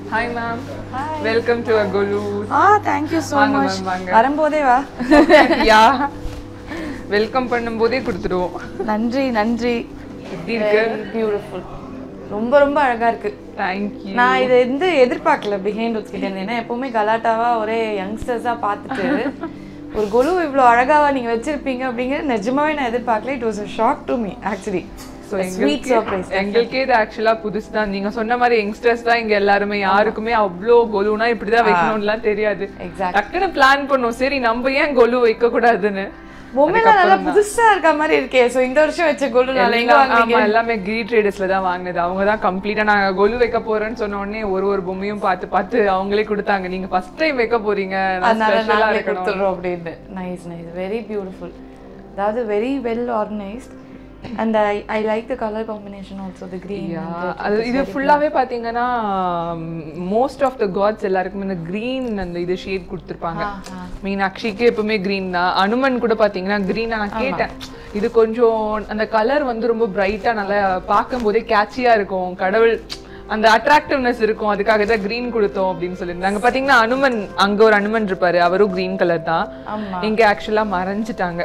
Hi ma'am welcome to அகோலு ஆ thank you so வாங்க மச் ma'am, வாங்க. வரும்போதே வா யா வெல்கம் பண்ணும்போதே கொடுத்துருவோம் நன்றி நன்றி எப்படி இருக்கு பியூட்டிஃபுல் ரொம்ப ரொம்ப அழகா இருக்கு தேங்க்யூ நான் இதை வந்து எதிர்பார்க்கல பிஹைண்ட் ரூட்ஸ் கிட்ட இருந்து ஏன்னா எப்பவுமே கலாட்டாவா ஒரே யங்ஸ்டர்ஸா பார்த்துட்டு ஒரு கொலு இவ்வளோ அழகாவா நீங்க வச்சிருப்பீங்க அப்படிங்கிறது நிஜமாவே நான் எதிர்பார்க்கல it was a shock to me actually so sweet surprise எங்களுக்கே இது ஆக்சுவலா புதுசு தான் நீங்க சொன்ன மாதிரி யங்ஸ்டர்ஸ் தான் இங்க எல்லாருமே யாருக்குமே அவ்வளோ கொலுனா இப்படிதான் வைக்கணும்லாம் தெரியாது Exactly. டக்குன்னு பிளான் பண்ணோம் சரி நம்ம ஏன் கொலு வைக்க கூடாதுன்னு பொம்மைலாம் நல்லா புதுசா இருக்க மாதிரி இருக்கே ஸோ இந்த வருஷம் வச்ச கொலு நல்லா எங்க எல்லாம் வாங்குறீங்க ஆமா எல்லாமே கிரி ட்ரேடர்ஸ்ல தான் வாங்கினது அவங்க தான் கம்ப்ளீட்டா நாங்க கொலு வைக்க போறோம்னு சொன்ன உடனே ஒரு ஒரு பொம்மையும் பார்த்து பார்த்து அவங்களே கொடுத்தாங்க நீங்க ஃபர்ஸ்ட் டைம் வைக்க போறீங்க நான் அதனால special ஆ நாங்களே இருக்கணும் கொடுத்துட்றோம் அப்படின்னு நைஸ் நைஸ் வெரி பியூட்டிஃபுல் அதாவது very well organised and I I like the colour combination also the green அது இது ஃபுல்லாவே பாத்தீங்கன்னா மோஸ்ட் ஆஃப் த காட்ஸ் எல்லாருக்குமே இந்த green அந்த இது ஷேட் கொடுத்துருப்பாங்க மீனாட்சிக்கு எப்பவுமே green தான் அனுமன் கூட பாத்தீங்கன்னா green நான் கேட்டேன் இது கொஞ்சம் அந்த கலர் வந்து ரொம்ப பிரைட்டா நல்லா பார்க்கும்போதே கேட்சியா இருக்கும் கடவுள் அந்த அட்ராக்டிவ்னஸ் இருக்கும் அதுக்காக தான் green கொடுத்தோம் அப்படின்னு சொல்லியிருந்தாங்க பாத்தீங்கன்னா அனுமன் அங்க ஒரு அனுமன் இருப்பாரு அவரும் green கலர் தான் ஆமா. இங்க ஆக்சுவலா மறைஞ்சிட்டாங்க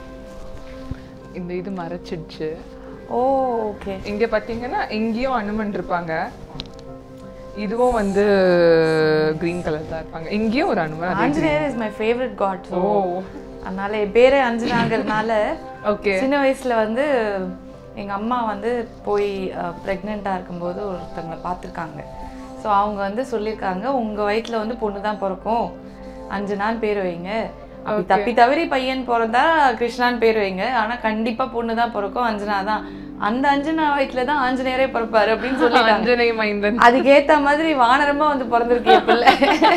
இந்த இது மறைச்சிடுச்சு ஓ ஓகே இங்க பாத்தீங்கன்னா இங்கேயும் அனுமன் இருப்பாங்க இதுவும் வந்து கிரீன் கலர் தான் இருப்பாங்க இங்கேயும் ஒரு அனுமன் அதே- Anjaneyar is my favourite god so oh அதனால என் பேரே அஞ்சனாங்கிறதுனால ஓகே சின்ன வயசுல வந்து எங்க அம்மா வந்து போய் ப்ரெக்னெண்ட்டாக இருக்கும்போது ஒருத்தவங்களை பார்த்துருக்காங்க ஸோ அவங்க வந்து சொல்லியிருக்காங்க உங்க வயிற்றுல வந்து பொண்ணு தான் பிறக்கும் அஞ்சனான்னு பேர் வைங்க அப்படி தப்பி தவறி பையன் பிறந்தா கிருஷ்ணான்னு பேர் வைங்க ஆனா கண்டிப்பா பொண்ணு தான் பிறக்கும் அஞ்சனா தான் அந்த அஞ்சனா வயிற்றுல தான் ஆஞ்சநேயரே பிறப்பாரு அப்படின்னு சொல்லிட்டாங்க அஞ்சனை மைந்தன் அதுக்கேத்த மாதிரி வானரமா வந்து பிறந்திருக்கு என் பிள்ளை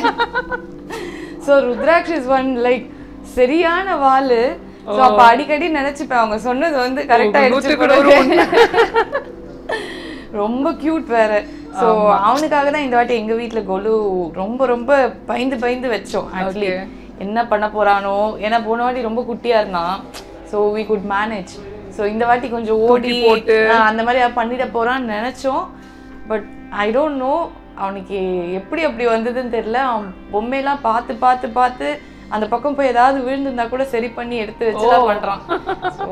so Rudraksh is one like சரியான வாலு ஸோ அப்ப அடிக்கடி நினைச்சுப்பேன் அவங்க சொன்னது வந்து கரெக்டா நூத்துக்கு நூறு ரொம்ப கியூட் வேற ஸோ அவனுக்காக தான் இந்த வாட்டி எங்க வீட்ல கொலு ரொம்ப ரொம்ப பயந்து பயந்து வச்சோம் ஆக்சுவலி என்ன பண்ண போறானோ ஏன்னா போன வாட்டி ரொம்ப குட்டியா இருந்தான் so we good manage so இந்த வாட்டி கொஞ்சம் ஓடி போட்டு. ஆ, அந்த மாதிரி அவன் பண்ணிட போறான்னு நினைச்சோம் பட் ஐ டோன்ட் நோ அவனுக்கு எப்படி அப்படி வந்ததுன்னு தெரியல அவன் பொம்மையெல்லாம் பார்த்து பார்த்து பார்த்து அந்த பக்கம் போய் ஏதாவது விழுந்திருந்தா கூட சரி பண்ணி எடுத்து வச்சுலாம் பண்றான் ஸோ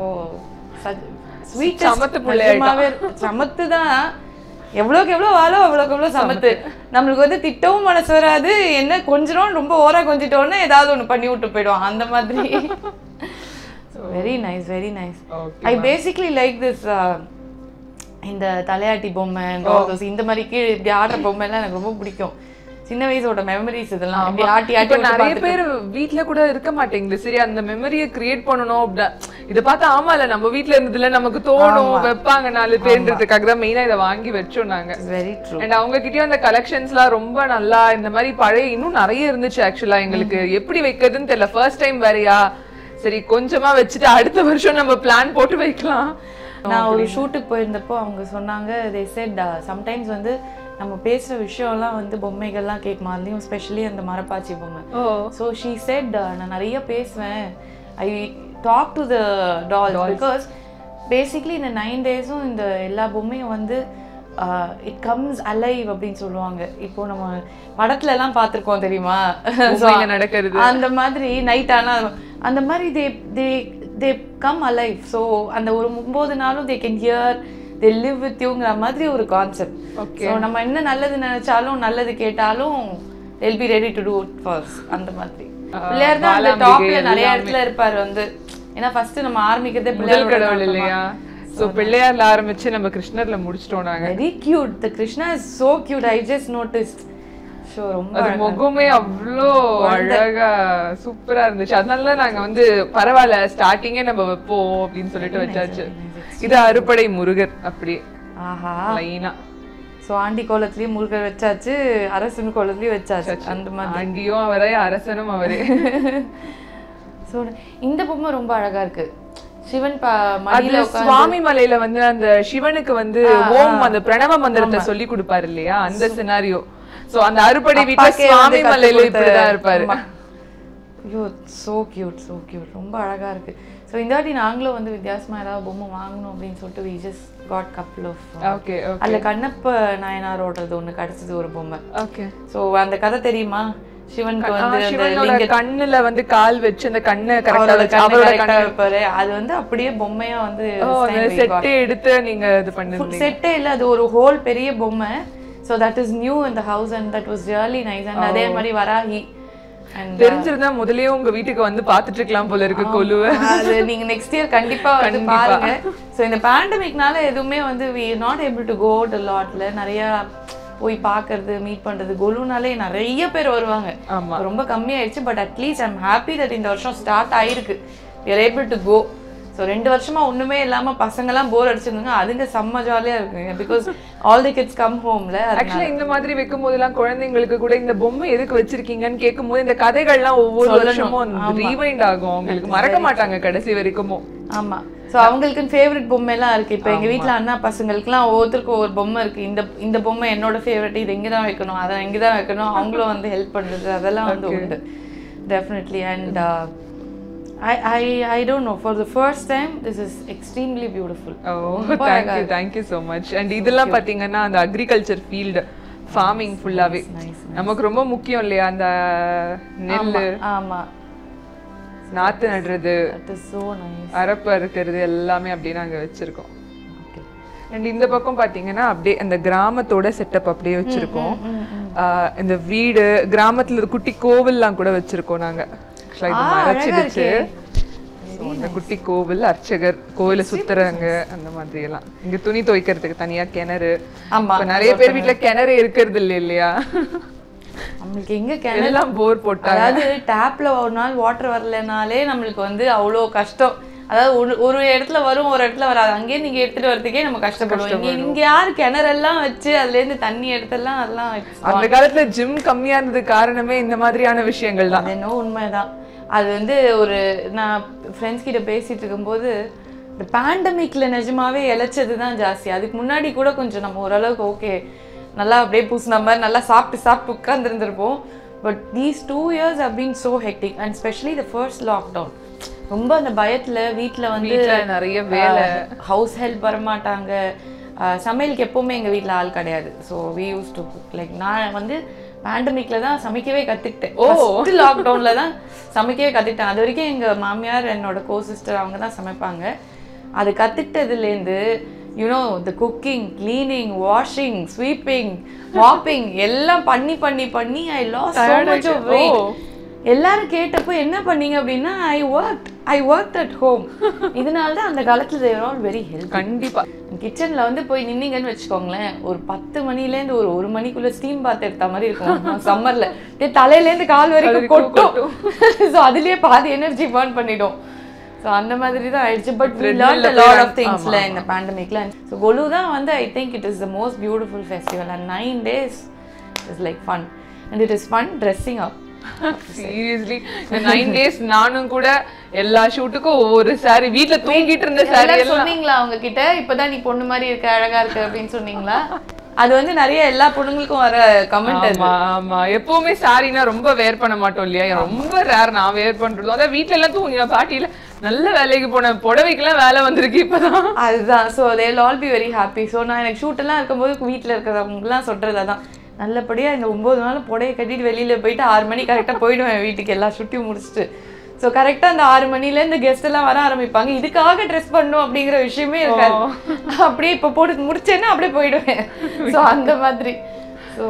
ஸ்வீட் சமத்து பிள்ளை சமத்து தான் எவ்வளோக்கு எவ்வளோ வாழோ அவ்வளோக்கு எவ்வளோ சமத்து நம்மளுக்கு வந்து திட்டவும் மனசு வராது என்ன கொஞ்சம் ரொம்ப ஓரா கொஞ்சிட்டோன்னா ஏதாவது ஒன்று பண்ணி விட்டு போயிடுவான் அந்த மாதிரி very nice very nice okay I basically like this இந்த தலையாட்டி பொம்மை and all those இந்த மாதிரி கீழே இப்படி ஆடுற பொம்மை எல்லாம் எனக்கு ரொம்ப பிடிக்கும் சின்ன வயசோட மெமரிஸ் இதெல்லாம் இப்படி ஆட்டி ஆட்டி இப்ப விட்டு நிறைய பார்த்துட்டு- பேர் வீட்ல கூட இருக்க மாட்டேங்குது சரி அந்த மெமரியை கிரியேட் பண்ணணும் அப்படி இத பார்த்தா ஆமால நம்ம வீட்ல இருந்ததுல நமக்கு தோணும் வைப்பாங்க நாலு பேர்ன்றதுக்காக தான் மெயினா இதை வாங்கி வச்சோம் நாங்க வெரி ட்ரூ அண்ட் அவங்க கிட்டயும் அந்த கலெக்ஷன்ஸ்லாம் ரொம்ப நல்லா இந்த மாதிரி பழைய இன்னும் நிறைய இருந்துச்சு ஆக்சுவலா எங்களுக்கு எப்படி வைக்கிறதுன்னு தெரியல ஃபர்ஸ்ட் டைம் வேறயா சரி கொஞ்சமா வச்சுட்டு அடுத்த வருஷம் நம்ம பிளான் போட்டு வைக்கலாம் நான் ஒரு ஷூட்டுக்கு போயிருந்தப்போ அவங்க சொன்னாங்க தே செட் சம்டைம்ஸ் வந்து நம்ம பேசுற விஷயம்லாம் வந்து பொம்மைகள்லாம் கேட்குமா அதுலேயும் ஸ்பெஷலி அந்த மரப்பாச்சி பொம்மை ஓ ஸோ ஷீ செட் நான் நிறைய பேசுவேன் I talk to the doll because basically இந்த நைன் டேஸும் இந்த எல்லா பொம்மையும் வந்து இட் கம்ஸ் அலைவ் அப்படின்னு சொல்லுவாங்க இப்போ நம்ம படத்துல எல்லாம் பார்த்துருக்கோம் தெரியுமா பொம்மைங்க நடக்கிறது. அந்த மாதிரி நைட் ஆனா அந்த மாதிரி they they they come alive so அந்த ஒரு ஒன்பது நாளும் they can hear they live with யூங்கிற மாதிரி ஒரு கான்செப்ட் Okay. ஸோ நம்ம என்ன நல்லது நினைச்சாலும் நல்லது கேட்டாலும் they'll be ready to do it first அந்த மாதிரி பிள்ளையார் தான் அந்த பாலாம்பிகை டாப்ல நிறைய இடத்துல இருப்பாரு வந்து ஏன்னா ஃபர்ஸ்ட் நம்ம ஆரம்பிக்கிறதே முதல் கடவுள் இல்லையா சோ பிள்ளையார்ல ஆரம்பிச்சு நம்ம கிருஷ்ணர்ல முடிச்சிட்டோம் நாங்க very cute the Krishna is so cute I just noticed so ரொம்ப அது முகமே அவ்வளோ அழகா சூப்பரா இருந்துச்சு அதனால தான் நாங்க வந்து பரவாயில்ல ஸ்டார்டிங்கே நம்ம வைப்போம் அப்படின்னு சொல்லிட்டு வச்சாச்சு இது அறுபடை முருகர் அப்படி ஆஹா லைனா ஸோ ஆண்டி கோலத்துலயும் முருகர் வச்சாச்சு அரசன் கோலத்துலயும் வச்சாச்சு அந்த மாதிரி ஆண்டியும் அவரே அரசனும் அவரே ஸோ இந்த பொம்மை ரொம்ப அழகா இருக்கு சிவன் ப மடியில அதுல சுவாமி மலையில வந்து அந்த சிவனுக்கு வந்து ஓம் அந்த பிரணவ மந்திரத்தை சொல்லி கொடுப்பாரு இல்லையா அந்த சினாரியோ சோ அந்த அறுபடை வீட்டுல அப்பாக்கே வந்து சுவாமி கத்துக் மலையில கொடுத்த- இப்படிதான் இருப்பாரு ஆமா. ஐயோ சோ கியூட் சோ கியூட் ரொம்ப அழகா இருக்கு ஸோ இந்த வாட்டி நாங்களும் வந்து வித்தியாசமா ஏதாவது பொம்மை வாங்கணும் அப்படின்னு சொல்லிட்டு we just got couple of okay okay அதுல கண்ணப்ப நாயனாரோடது ஒண்ணு கிடைச்சது ஒரு பொம்மை ஓகே ஸோ அந்த கதை தெரியுமா சிவனுக்கு வந்து அந்த சிவனோட கண்ணுல வந்து கால் வச்சு அந்த கண்ணை அவரோட கரெக்டா கண்ணை அவரோட correct ஆ வைப்பாரு அது வந்து அப்படியே பொம்மையா வந்து ஓ அந்த செட்டே எடுத்து நீங்க இது பண்ணிருந்தீங்க செட்டே இல்ல அது ஒரு ஹோல் பெரிய பொம்மை ஸோ தட் இஸ் நியூ இந்த house and that was really nice and அதே மாதிரி வராகி அண்ட் தெரிஞ்சிருந்தா முதல்லயே உங்க வீட்டுக்கு வந்து பாத்துட்டு இருக்கலாம் போல இருக்கு கொலுவை அது நீங்க நெக்ஸ்ட் இயர் கண்டிப்பா வந்து பாருங்க ஸோ இந்த பேண்டமிக்னால எதுவுமே வந்து we not able to go to லாட்ல நிறைய போய் பார்க்கறது மீட் பண்றது கொலுனாலே நிறைய பேர் வருவாங்க ஆமா. ரொம்ப கம்மியாயிடுச்சு but at least I'm happy that இந்த வருஷம் ஸ்டார்ட் ஆயிருக்கு you're able to go so ரெண்டு வருஷமா ஒண்ணுமே இல்லாம பசங்கெல்லாம் போர் அடிச்சிருந்தாங்க அதுங்க செம்ம ஜாலியா இருக்குங்க because all the kids come ஹோம்ல ஆக்சுவலா இந்த மாதிரி வைக்கும் போதெல்லாம் குழந்தைங்களுக்கு கூட இந்த பொம்மை எதுக்கு வச்சிருக்கீங்கன்னு கேட்கும் போது இந்த கதைகள்லாம் ஒவ்வொரு வருஷமும் ரீவைண்ட் ஆகும் அவங்களுக்கு மறக்க மாட்டாங்க கடைசி வரைக்கும் ஆமா ஸோ அவங்களுக்குன்னு ஃபேவரட் பொம்மை எல்லாம் இருக்கு இப்போ எங்க வீட்ல அண்ணா பசங்களுக்குலாம் ஒவ்வொருத்தருக்கும் ஒவ்வொரு பொம்மை இருக்கு இந்த இந்த பொம்மை என்னோட ஃபேவரட் இது இங்கே தான் வைக்கணும் அதை இங்கே தான் வைக்கணும் அவங்களும் வந்து ஹெல்ப் பண்றது அதெல்லாம் வந்து உண்டு definitely and I I I don't know for the first time this is extremely beautiful oh thank you thank you so much and இதெல்லாம் பாத்தீங்கன்னா அந்த அக்ரிகல்ச்சர் ஃபீல்டு ஃபார்மிங் ஃபுல்லாவே நமக்கு ரொம்ப முக்கியம் இல்லையா அந்த நெல் ஆமா நாத்து நடுறது தட் இஸ் ஸோ நைஸ் அரப்பு அறுக்கிறது எல்லாமே அப்படியே நாங்க வச்சிருக்கோம் ஓகே அண்ட் இந்த பக்கம் பாத்தீங்கன்னா அப்படியே அந்த கிராமத்தோட செட்டப் அப்படியே வச்சிருக்கோம் ஆஹ் இந்த வீடு கிராமத்துல ஒரு குட்டி கோவில்லாம் கூட வச்சிருக்கோம் நாங்க Actually இது மறைச்சிடுச்சு So, அந்த குட்டி கோவில் அர்ச்சகர் கோவில சுத்துறாங்க அந்த மாதிரி எல்லாம் இங்க துணி துவைக்கிறதுக்கு தனியா கிணறு ஆமா இப்ப நிறைய பேர் வீட்ல கிணறு இருக்கிறது இல்ல இல்லையா நம்மளுக்கு எங்க கிணறு எல்லாம் போர் போட்டா அதாவது டேப்ல ஒரு நாள் வாட்டர் வரலைனாலே நம்மளுக்கு வந்து அவ்வளோ கஷ்டம் அதாவது ஒரு ஒரு இடத்துல வரும் ஒரு இடத்துல வராது அங்கேயே நீங்க எடுத்துட்டு வரதுக்கே நம்ம கஷ்டப்படுவோம் இங்க இங்க யார் கிணறெல்லாம் வச்சு அதுல இருந்து தண்ணி எடுத்தெல்லாம் அதெல்லாம் it's அந்த காலத்துல ஜிம் கம்மியா இருந்தது காரணமே இந்த மாதிரியான விஷயங்கள் தான் அது என்னவோ உண்மைதான் அது வந்து ஒரு நான் ஃப்ரெண்ட்ஸ் கிட்ட பேசிட்டு இருக்கும்போது இந்த பேண்டமிக்ல நிஜமாவே இழைச்சது தான் ஜாஸ்தி அதுக்கு முன்னாடி கூட கொஞ்சம் நம்ம ஓரளவுக்கு ஓகே நல்லா அப்படியே பூசின மாதிரி நல்லா சாப்பிட்டு சாப்பிட்டு உட்காந்துருந்துருப்போம் but these two years have been so hectic and specially the first lockdown ரொம்ப அந்த பயத்துல வீட்ல வந்து வீட்ல நிறைய வேலை ஹவுஸ் ஹெல்ப் வரமாட்டாங்க அஹ் சமையலுக்கு எப்பவுமே எங்க வீட்ல ஆள் கிடையாது so we use to cook like நான் வந்து பேண்டமிக்ல தான் சமைக்கவே கத்துக்கிட்டேன் ஓ லாக்டவுன்ல தான் சமைக்கவே கத்துக்கிட்டேன் அது வரைக்கும் எங்க மாமியார் என்னோட கோ சிஸ்டர் அவங்க தான் சமைப்பாங்க அது கத்துக்கிட்டதுலேருந்து you know the cooking cleaning washing sweeping mopping எல்லாம் பண்ணி பண்ணி பண்ணி I loss so much of weight oh. எல்லாரும் கேட்டப்போ என்ன பண்ணீங்க அப்படின்னா I work I work at home இதனால தான் அந்த காலத்துல தேர் ஆல் வெரி ஹெல்ப் கண்டிப்பா கிச்சன்ல வந்து போய் நின்னீங்கன்னு வச்சுக்கோங்களேன் ஒரு பத்து மணிலேருந்து ஒரு ஒரு மணிக்குள்ள ஸ்டீம் பாத் எடுத்த மாதிரி இருக்கும் சம்மர்ல தலையிலேருந்து கால் வரைக்கும் கொட்டும் ஸோ அதுலயே பாதி எனர்ஜி பர்ன் பண்ணிடும் ஸோ அந்த மாதிரி தான் ஆயிடுச்சு but we learn a lot of திங்ஸ்ல இந்த பேண்டமிக்ல ஸோ கொலு தான் வந்து I think it is the most beautiful festival and nine days is like fun and it is fun dressing up seriously இந்த நைன் டேஸ் நானும் கூட எல்லா ஷூட்டுக்கும் ஒவ்வொரு சாரி வீட்ல தூங்கிட்டு இருந்த சாரி எல்லாரும் சொன்னீங்களா அவங்க கிட்ட இப்பதான் நீ பொண்ணு மாதிரி இருக்க அழகா இருக்க அப்படின்னு சொன்னீங்களா அது வந்து நிறைய எல்லா பொண்ணுங்களுக்கும் வர கமெண்ட் அது ஆமா ஆமா எப்பவுமே சாரினா ரொம்ப வேர் பண்ண மாட்டோம் இல்லையா ரொம்ப ரேர் நான் வேர் பண்றதும் அதான் வீட்ல எல்லாம் தூங்கி பாட்டியில நல்ல வேலைக்கு போன புடவைக்கெல்லாம் வேலை வந்திருக்கு இப்பதான் அதுதான் so they'll all be very happy so நான் எனக்கு ஷூட் எல்லாம் இருக்கும்போது வீட்டில் இருக்கிறவங்கலாம் சொல்றது அதான் நல்லபடியா இந்த ஒன்பது நாள் புடையை கட்டிட்டு வெளியில போயிட்டு ஆறு மணி கரெக்டா போயிடுவேன் வீட்டுக்கு எல்லா ஷூட்டையும் முடிச்சுட்டு ஸோ கரெக்டாக அந்த ஆறு மணிலேருந்து கெஸ்ட் எல்லாம் வர ஆரம்பிப்பாங்க இதுக்காக ட்ரெஸ் பண்ணும் அப்படிங்கிற விஷயமே இருக்காது அப்படியே இப்போ போட்டு முடிச்சேன்னா அப்படியே போயிடுவேன் ஸோ அந்த மாதிரி ஸோ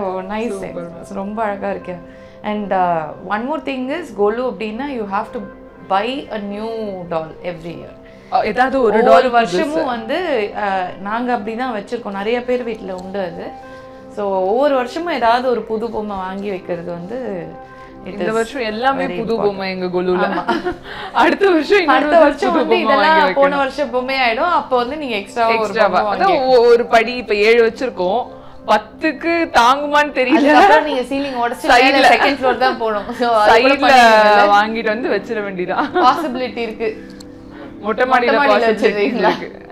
நைஸ் ரொம்ப அழகா இருக்கேன் and one more thing is Golu அப்படின்னா you have to buy a new doll every year ah ஏதாவது ஒரு ஒவ்வொரு வருஷமும் வந்து அஹ், நாங்க அப்படிதான் வச்சிருக்கோம் நிறைய பேர் வீட்ல உண்டு அது ஸோ ஒவ்வொரு வருஷமும் ஏதாவது ஒரு புது பொம்மை வாங்கி வைக்கிறது வந்து it இந்த is வருஷம் எல்லாமே very புது important. பொம்மை எங்க குலுல அடுத்த வருஷம் இன்னொரு அடுத்த வருஷம் புது வந்து பொம்மை வாங்கி இதெல்லாம் வைக்கணும். போன வருஷம் பொம்மை ஆயிடும் அப்போ வந்து நீங்க எக்ஸ்ட்ரா ஒரு எக்ஸ்ட்ராவா பொம்மை அதான் ஒ- ஒரு படி இப்ப ஏழு வச்சிருக்கோம் பத்துக்கு தாங்குமான்னு தெரியல அதுக்கப்புறம் நீங்க சீலிங் உடச்சு Side ல. செகண்ட் ஃப்ளோர் தான் போகணும் சைடுல வாங்கிட்டு வந்து வச்சிட வேண்டியதான் பாசிபிலிட்டி இருக்கு மொட்டை மாடியில மொட்டை மாடியில possibility வச்சிருக்கீங்களா? இருக்கு.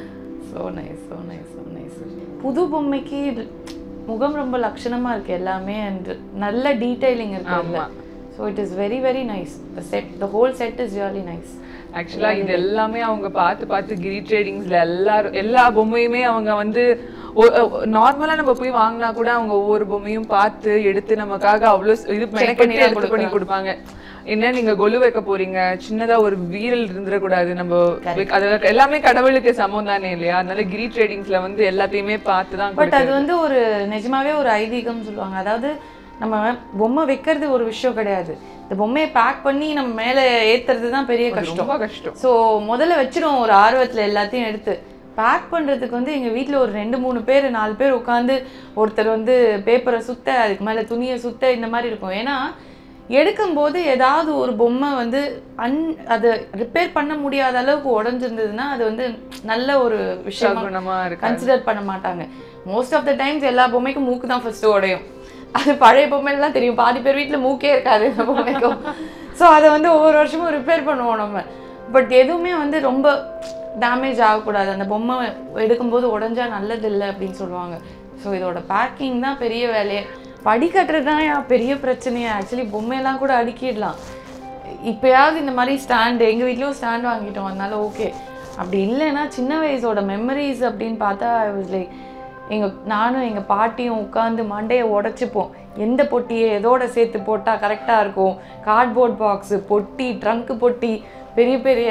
So nice so nice so nice புது பொம்மைக்கு இது- முகம் ரொம்ப லட்சணமா இருக்கு எல்லாமே அண்ட் நல்ல டீடைலிங் இருக்கு ஆமா. So it is very very nice the set the whole set is really nice ஆக்சுவலா இது எல்லாமே அவங்க பார்த்து பார்த்து கிரி ட்ரேடிங்ஸ்ல எல்லாரும் எல்லா பொம்மையுமே அவங்க வந்து நார்மலா நம்ம போய் வாங்கினா கூட அவங்க ஒவ்வொரு பொம்மையும் பார்த்து எடுத்து நமக்காக அவ்வளவு இது மெனக்கெட்டு எடுத்து பண்ணி கொடுப்பாங்க என்ன நீங்க கொலு வைக்க போறீங்க சின்னதா ஒரு வீரல் இருந்துடக்கூடாது நம்ம வைக்க- அது எல்லாமே கடவுளுக்கு சமம் தானே இல்லையா அதனால கிரி ட்ரேடிங்ஸ்ல வந்து எல்லாத்தையுமே பார்த்து தான் பட் அது வந்து ஒரு நிஜமாவே ஒரு ஐதீகம் சொல்லுவாங்க அதாவது நம்ம பொம்மை வைக்கிறது ஒரு விஷயம் கிடையாது இந்த பொம்மையை பேக் பண்ணி நம்ம மேலே ஏத்துறது தான் பெரிய கஷ்டம் ரொம்ப கஷ்டம் ஸோ முதல்ல வச்சிருவோம் ஒரு ஆர்வத்தில் எல்லாத்தையும் எடுத்து பேக் பண்ணுறதுக்கு வந்து எங்கள் வீட்டில் ஒரு ரெண்டு மூணு பேர் நாலு பேர் உட்காந்து ஒருத்தர் வந்து பேப்பரை சுத்த அதுக்கு மேலே துணியை சுத்த இந்த மாதிரி இருக்கும் ஏன்னா எடுக்கும்போது ஏதாவது ஒரு பொம்மை வந்து அன் அதை ரிப்பேர் பண்ண முடியாத அளவுக்கு உடஞ்சிருந்ததுன்னா அது வந்து நல்ல ஒரு விஷயமா குணமா இருக்கு கன்சிடர் பண்ண மாட்டாங்க மோஸ்ட் ஆஃப் த டைம்ஸ் எல்லா பொம்மைக்கும் மூக்கு தான் ஃபர்ஸ்ட் உடையும் அது பழைய பொம்மைலாம் தெரியும் பாதி பேர் வீட்டில் மூக்கே இருக்காது இந்த பொம்மைக்கும் ஸோ அதை வந்து ஒவ்வொரு வருஷமும் ரிப்பேர் பண்ணுவோம் நம்ம பட் எதுவுமே வந்து ரொம்ப டேமேஜ் ஆகக்கூடாது அந்த பொம்மை எடுக்கும்போது உடஞ்சா நல்லது இல்லை அப்படின்னு சொல்லுவாங்க ஸோ இதோட பேக்கிங் தான் பெரிய வேலையே படி கட்டுறது தான் ஏன் பெரிய பிரச்சனையே ஆக்சுவலி பொம்மையெல்லாம் கூட அடுக்கிடலாம் இப்போயாவது இந்த மாதிரி ஸ்டாண்டு எங்கள் வீட்லேயும் ஸ்டாண்ட் வாங்கிட்டோம் அதனால ஓகே அப்படி இல்லைன்னா சின்ன வயசோட மெமரிஸ் அப்படின்னு பார்த்தா ஐ வாஸ் லைக் எங்கள் நானும் எங்கள் பாட்டியும் உட்காந்து மண்டையை உடச்சிப்போம் எந்த பொட்டியை எதோட சேர்த்து போட்டால் கரெக்டாக இருக்கும் கார்ட்போர்ட் பாக்ஸு பொட்டி ட்ரங்க்கு பொட்டி பெரிய பெரிய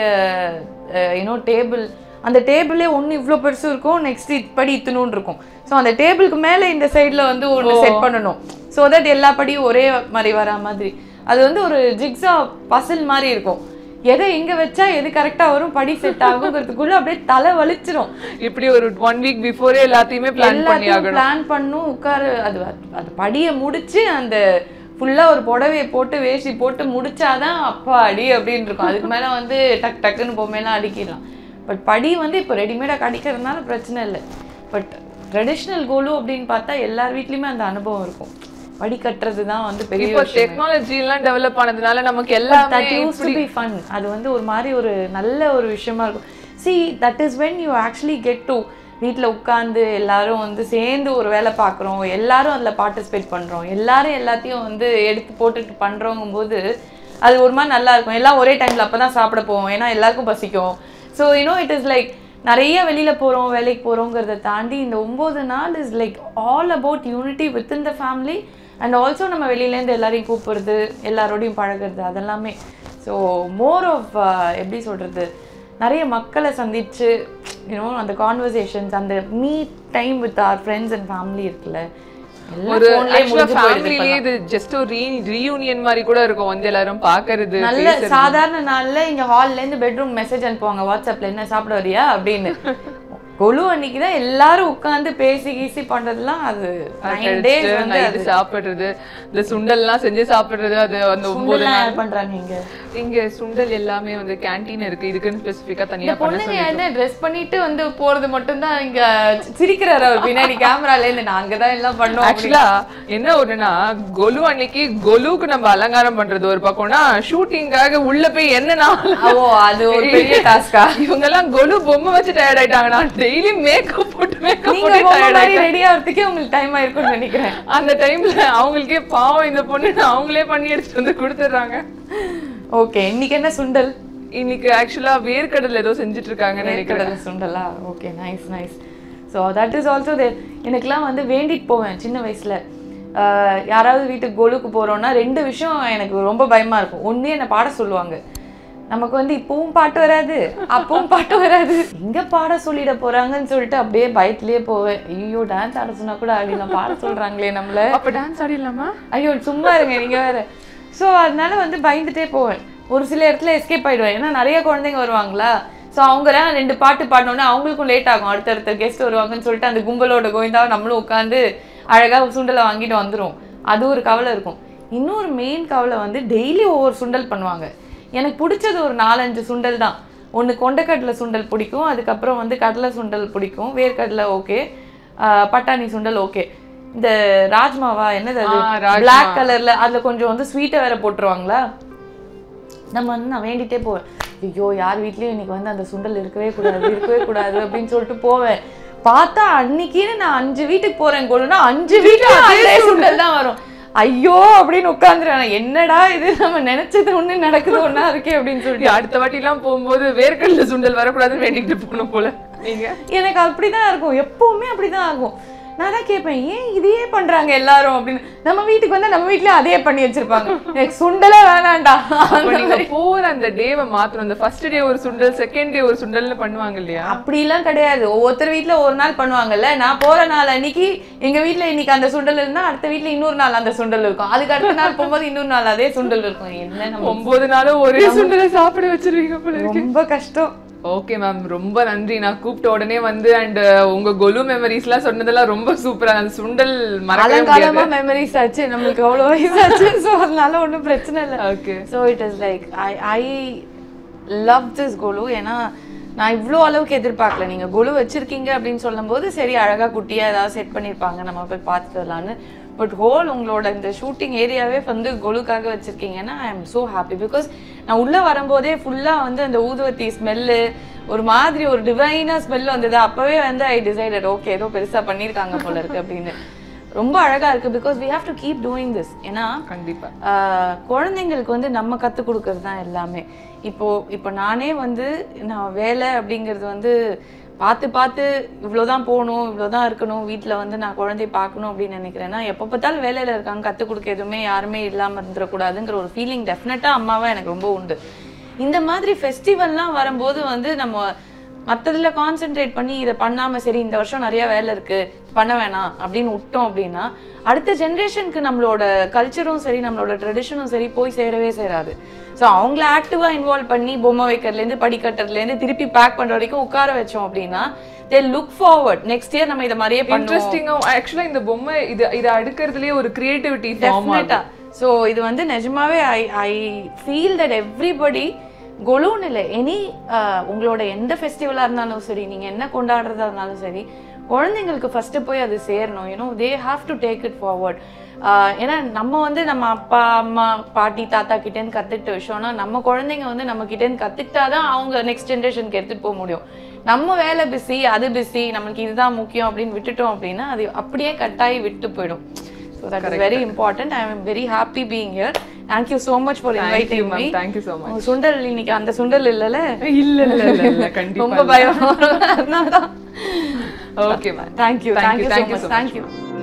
யூனோ டேபிள் அந்த டேபிளே ஒன்று இவ்வளோ பெருசு இருக்கும் நெக்ஸ்ட் படி இத்தணுன்னு இருக்கும் ஸோ அந்த டேபிளுக்கு மேலே இந்த சைடில் வந்து ஒன்று செட் பண்ணணும் ஸோ தட் எல்லா படியும் ஒரே மாதிரி வரா மாதிரி அது வந்து ஒரு ஜிக்ஸா பசில் மாதிரி இருக்கும் எதை எங்க வச்சா எது கரெக்டா வரும் படி செட் ஆகுங்கிறதுக்குள்ள அப்படியே தலை வலிச்சிரும் இப்படி ஒரு ஒன் வீக் பிஃபோரே எல்லாத்தையுமே பிளான் பண்ணி எல்லாத்தையும் ஆகணும் பிளான் பண்ணும் உட்காரு அது அது படியை முடிச்சு அந்த ஃபுல்லா ஒரு புடவையை போட்டு வேஷ்டி போட்டு முடிச்சாதான் அப்பா அடி அப்படின்னு இருக்கும் அதுக்கு மேல வந்து டக் டக்குன்னு பொம்மையெல்லாம் அடிக்கிடலாம் பட் படி வந்து இப்போ ரெடிமேடாக கிடைக்கிறதுனால பிரச்சனை இல்லை பட் ட்ரெடிஷ்னல் கோலு அப்படின்னு பார்த்தா எல்லார் வீட்லயுமே அந்த அனுபவம் இருக்கும் படி கட்டுறது தான் வந்து பெரிய இப்போ விஷயம் டெக்னாலஜி எல்லாம் டெவலப் ஆனதுனால நமக்கு எல்லாமே that use to be fun அது வந்து ஒரு மாதிரி ஒரு நல்ல ஒரு விஷயமா இருக்கும் see that is when you actually get to வீட்டில் உட்காந்து எல்லாரும் வந்து சேர்ந்து ஒரு வேலை பார்க்குறோம் எல்லாரும் அதில் பார்ட்டிசிபேட் பண்ணுறோம் எல்லாரும் எல்லாத்தையும் வந்து எடுத்து போட்டுட்டு பண்ணுறோங்கும் போது அது ஒரு மாதிரி நல்லா இருக்கும் எல்லாம் ஒரே டைமில் அப்போ தான் சாப்பிட போவோம் ஏன்னா எல்லாருக்கும் பசிக்கும் so you know it is like நிறைய வெளியில் போகிறோம் வேலைக்கு போகிறோங்கிறத தாண்டி இந்த ஒம்பது நாள் is like all about unity within the family and also நம்ம வெளியிலேருந்து எல்லாரையும் கூப்பிடுறது எல்லாரோடையும் பழகுறது அதெல்லாமே ஸோ மோர் ஆஃப் எப்படி சொல்கிறது நிறைய மக்களை சந்திச்சு யூனோ அந்த கான்வர்சேஷன்ஸ் அந்த meet time with our friends and family இருக்குல்ல எல்லாம் ஒரு phone லயே முடிஞ்சு போயிடுது ஃபேமிலிலேயே இது ஜஸ்ட் ஒரு ரீ ரீயூனியன் மாதிரி கூட இருக்கும் வந்து எல்லாரும் பாக்குறது நல்ல சாதாரண நாள்ல இங்க ஹால்ல இருந்து பெட்ரூம் மெசேஜ் அனுப்புவாங்க வாட்ஸ்அப்ல என்ன சாப்பிட வரியா அப்படின்னு கொலு அன்னைக்கு தான் எல்லாரும் உட்கார்ந்து பேசி கீசி பண்றதுலாம் அது நைன் டேஸ் வந்து நைட்டு சாப்பிடுறது இந்த சுண்டல்லாம் செஞ்சு சாப்பிடுறது அது அந்த ஒன்பது சுண்டெல்லாம் யார் பண்றாங்க இங்க இங்க சுண்டல் எல்லாமே வந்து கேண்டீன் இருக்கு இதுக்குன்னு ஸ்பெசிஃபிக்கா இந்த தனியா பண்ண பொண்ணுங்க என்ன ட்ரெஸ் பண்ணிட்டு வந்து போறது மட்டும்தான் இங்க சிரிக்கிறாரு அவர் பின்னாடி கேமரால இருந்து நாங்க தான் எல்லாம் பண்ணோம் ஆக்சுவலா என்ன ஒண்ணுன்னா கொலு அன்னைக்கு கொலுக்கு நம்ம அலங்காரம் பண்றது ஒரு பக்கம்னா ஷூட்டிங்காக உள்ள போய் என்னன்னா ஓ அது ஒரு பெரிய டாஸ்கா இவங்க எல்லாம் கொலு பொம்மை வச்சு டயர்ட் ஆயிட்டாங்கன்னா டெய்லி மேக்கப் போட்டு மேக்கப் நீங்க போட்டு பொம்மை tired மாதிரி ரெடி ஆகிறதுக்கே உங்களுக்கு டைம் ஆயிருக்கும்னு நினைக்கிறேன் அந்த டைம்ல அவங்களுக்கே பாவம் இந்த பொண்ணு அவங்களே பண்ணி எடுத்துட்டு வந்து கொடுத்துட்றாங்க ஓகே இன்னைக்கு என்ன சுண்டல் இன்னைக்கு ஆக்சுவலா வேர்க்கடலை ஏதோ செஞ்சுட்டு இருக்காங்கன்னு நினைக்கிறேன் வேர்க்கடலை சுண்டலா okay nice nice so that is also they எனக்குலாம் வந்து வேண்டிட்டு போவேன் சின்ன வயசுல ஆஹ் யாராவது வீட்டுக்கு கொலுக்கு போறோம்னா ரெண்டு விஷயம் எனக்கு ரொம்ப பயமா இருக்கும் ஒண்ணு என்னை பாட சொல்லுவாங்க நமக்கு வந்து இப்பவும் பாட்டு வராது அப்பவும் பாட்டு வராது எங்க பாட சொல்லிட போறாங்கன்னு சொல்லிட்டு அப்படியே பயத்திலேயே போவேன் ஐயோ டான்ஸ் ஆட சொன்னா கூட ஆடிலாம் பாட சொல்றாங்களே நம்மள அப்ப டான்ஸ் ஆடிடலாமா ஐயோ சும்மா இருங்க நீங்க வேற ஸோ அதனால வந்து பயந்துட்டே போவேன் ஒரு சில இடத்துல எஸ்கேப் ஆயிடுவேன் ஏன்னா நிறைய குழந்தைங்க வருவாங்களா ஸோ அவங்கலாம் ரெண்டு பாட்டு பாடினோன்னே அவங்களுக்கும் லேட் ஆகும் அடுத்தடுத்த கெஸ்ட் வருவாங்கன்னு சொல்லிட்டு அந்த கும்பலோட கோவிந்தாவை நம்மளும் உட்காந்து அழகா சுண்டலை வாங்கிட்டு வந்துரும் அது ஒரு கவலை இருக்கும் இன்னொரு மெயின் கவலை வந்து டெய்லி ஒவ்வொரு சுண்டல் பண்ணுவாங்க எனக்கு பிடிச்சது ஒரு நாலஞ்சு சுண்டல் தான் ஒன்று கொண்டக்கடலை சுண்டல் பிடிக்கும் அதுக்கப்புறம் வந்து கடலை சுண்டல் பிடிக்கும் வேர்க்கடலை ஓகே பட்டாணி சுண்டல் ஓகே இந்த ராஜ்மாவா என்னது அது ஆ, ராஜ்மா. பிளாக் கலர்ல அதுல கொஞ்சம் வந்து ஸ்வீட்டை வேற போட்டுருவாங்களா நம்ம வந்து நான் வேண்டிட்டே போவேன் ஐயோ யார் வீட்லயும் இன்னைக்கு வந்து அந்த சுண்டல் இருக்கவே கூடாது இருக்கவே கூடாது அப்படின்னு சொல்லிட்டு போவேன் பார்த்தா அன்னைக்குன்னு நான் அஞ்சு வீட்டுக்கு போறேன் கொள்ளுனா அஞ்சு வீட்டுக்கு அதே சுண்டல் தான் வரும் ஐயோ அப்படின்னு உட்காந்துருவேன் என்னடா இது நம்ம நினைச்சது ஒண்ணு நடக்குது ஒண்ணா இருக்கே அப்படின்னு சொல்லிட்டு அடுத்த வாட்டி எல்லாம் போகும்போது வேர்க்கடல சுண்டல் வரக்கூடாதுன்னு வேண்டிக்கிட்டு போகணும் போல நீங்க எனக்கு அப்படிதான் இருக்கும் எப்பவுமே அப்படிதான் ஆகும் நான் தான் கேட்பேன் ஏன் இதையே பண்றாங்க எல்லாரும் அப்படின்னு நம்ம வீட்டுக்கு வந்தா நம்ம வீட்லயும் அதே பண்ணி வச்சிருப்பாங்க எனக்கு சுண்டலே வேணாம்டா அப்ப நீங்க போற அந்த டேவை மாத்திரம் அந்த ஃபர்ஸ்ட் டே ஒரு சுண்டல் செகண்ட் டே ஒரு சுண்டல்னு பண்ணுவாங்க இல்லையா அப்படிலாம் கிடையாது ஒவ்வொருத்தர் வீட்ல ஒரு நாள் பண்ணுவாங்கல்ல நான் போற நாள் அன்னைக்கு எங்க வீட்ல இன்னைக்கு அந்த சுண்டல் இருந்தா அடுத்த வீட்ல இன்னொரு நாள் அந்த சுண்டல் இருக்கும் அதுக்கு அடுத்த நாள் போகும்போது இன்னொரு நாள் அதே சுண்டல் இருக்கும் என்ன நம்ம ஒன்பது நாளும் ஒரே சுண்டலை சாப்பிட வச்சிருவீங்க போல இருக்கு ரொம்ப கஷ்டம் ஓகே மேம் ரொம்ப நன்றி நான் கூப்பிட்ட உடனே வந்து அண்ட் உங்க கொலு மெமரிஸ் எல்லாம் சொன்னதெல்லாம் ரொம்ப சூப்பரா அந்த சுண்டல் மறக்கவே முடியாது அலங்காலமா மெமரிஸ் ஆச்சு நம்மளுக்கு அவ்வளோ வயசாச்சு ஸோ அதனால ஒன்றும் பிரச்சனை இல்லை okay so it is like I I love this golu ஏன்னா நான் இவ்வளோ அளவுக்கு எதிர்பார்க்கல நீங்க குழு வச்சிருக்கீங்க அப்படின்னு சொல்லும்போது சரி அழகா குட்டியா ஏதாவது செட் பண்ணியிருப்பாங்க நம்ம போய் பார்த்துட்டு வரலான்னு பட் ஹோல் உங்களோட இந்த ஷூட்டிங் ஏரியாவே வந்து கொலுக்காக வச்சிருக்கீங்கன்னா I am so happy because நான் உள்ள வரும்போதே ஃபுல்லா வந்து அந்த ஊதுவத்தி ஸ்மெல்லு ஒரு மாதிரி ஒரு டிவைனா ஸ்மெல் வந்தது அப்பவே வந்து ஐ டிசைடட் ஓகே ஏதோ பெருசா பண்ணியிருக்காங்க போல இருக்கு அப்படின்னு ரொம்ப அழகா இருக்கு because we have to keep doing this ஏன்னா கண்டிப்பா ஆஹ் குழந்தைங்களுக்கு வந்து நம்ம கற்றுக் கொடுக்கறது தான் எல்லாமே இப்போ இப்போ நானே வந்து நான் வேலை அப்படிங்கிறது வந்து பார்த்து பார்த்து இவ்வளோதான் போகணும் இவ்வளோதான் இருக்கணும் வீட்டில் வந்து நான் குழந்தைய பார்க்கணும் அப்படின்னு நினைக்கிறேன்னா எப்போ பார்த்தாலும் வேலையில் இருக்காங்க கற்றுக் கொடுக்க எதுவுமே யாருமே இல்லாமல் இருந்துடக்கூடாதுங்கிற ஒரு ஃபீலிங் டெஃபினட்டாக அம்மாவா எனக்கு ரொம்ப உண்டு இந்த மாதிரி ஃபெஸ்டிவல்லாம் வரும்போது வந்து நம்ம மற்றதுல கான்சென்ட்ரேட் பண்ணி இதை பண்ணாம சரி இந்த வருஷம் நிறைய வேலை இருக்கு பண்ண வேணாம் அப்படின்னு விட்டோம் அப்படின்னா அடுத்த ஜென்ரேஷனுக்கு நம்மளோட கல்ச்சரும் சரி நம்மளோட ட்ரெடிஷனும் சரி போய் சேரவே சேராது ஸோ அவங்கள ஆக்டிவா இன்வால்வ் பண்ணி பொம்மை வைக்கிறதுலேருந்து படிக்கட்டுறதுலேருந்து திருப்பி பேக் பண்ற வரைக்கும் உட்கார வச்சோம் அப்படின்னா they look forward next year நம்ம இதை மாதிரியே பண்ணுவோம் இன்ட்ரெஸ்டிங்கா ஆக்சுவலா இந்த பொம்மை இது இதை அடுக்கிறதுலயே ஒரு கிரியேட்டிவிட்டி ஃபார்ம் டெஃபினட்டா ஸோ இது வந்து நிஜமாவே I I feel that everybody கொலுன்னு இல்லை எனி உங்களோட எந்த ஃபெஸ்டிவலாக இருந்தாலும் சரி நீங்கள் என்ன கொண்டாடுறதா இருந்தாலும் சரி குழந்தைங்களுக்கு ஃபஸ்ட்டு போய் அது சேரணும் you know they have to take it forward ஏன்னா நம்ம வந்து நம்ம அப்பா அம்மா பாட்டி தாத்தா கிட்டேருந்து கற்றுக்கிட்ட விஷயம்னா நம்ம குழந்தைங்க வந்து நம்ம கிட்டேருந்து கற்றுக்கிட்டாதான் அவங்க நெக்ஸ்ட் ஜென்ரேஷனுக்கு எடுத்துகிட்டு போக முடியும் நம்ம வேலை பிஸி அது பிஸி நம்மளுக்கு இதுதான் முக்கியம் அப்படின்னு விட்டுட்டோம் அப்படின்னா அது அப்படியே கட்டாயி விட்டு போயிடும் So that is very important. I am very happy being here. Thank you so much for inviting me. Thank you so much உங்க சுண்டல் இன்னைக்கு அந்த சுண்டல் இல்லல இல்ல இல்ல இல்ல இல்ல கண்டிப்பா ரொம்ப பயம் அதனால okay ma'am thank you Thank you, thank you thank so you so much much. Thank you